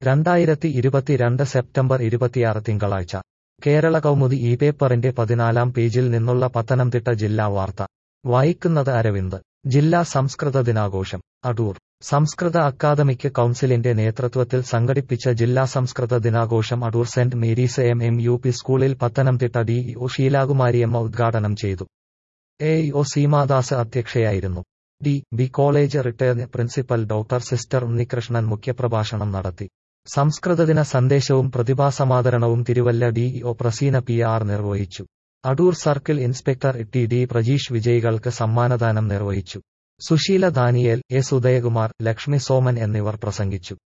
രണ്ടായിരത്തി ഇരുപത്തിരണ്ട് സെപ്റ്റംബർ ഇരുപത്തിയാറ് തിങ്കളാഴ്ച കേരള കൗമുദി ഈ പേപ്പറിന്റെ പതിനാലാം പേജിൽ നിന്നുള്ള പത്തനംതിട്ട ജില്ലാ വാർത്ത വായിക്കുന്നത് അരവിന്ദ് ജില്ലാ സംസ്കൃത ദിനാഘോഷം അടൂർ സംസ്കൃത അക്കാദമിക് കൗൺസിലിന്റെ നേതൃത്വത്തിൽ സംഘടിപ്പിച്ച ജില്ലാ സംസ്കൃത ദിനാഘോഷം Adoor Saint Mary's M M U P സ്കൂളിൽ പത്തനംതിട്ട ഡി ഒ ഷീലാകുമാരിയമ്മ ഉദ്ഘാടനം ചെയ്തു എ ഒ സീമാദാസ് അധ്യക്ഷയായിരുന്നു D B college retired principal doctor sister Unnikrishnan മുഖ്യപ്രഭാഷണം നടത്തി സംസ്കൃതദിന സന്ദേശവും പ്രതിഭാസമാദരണവും Thiruvalla D O Praseena P R നിർവഹിച്ചു Adoor circle inspector T D Prajeesh വിജയികൾക്ക് സമ്മാനദാനം നിർവഹിച്ചു സുശീല ദാനിയേൽ എസ് ഉദയകുമാർ ലക്ഷ്മി സോമൻ എന്നിവർ പ്രസംഗിച്ചു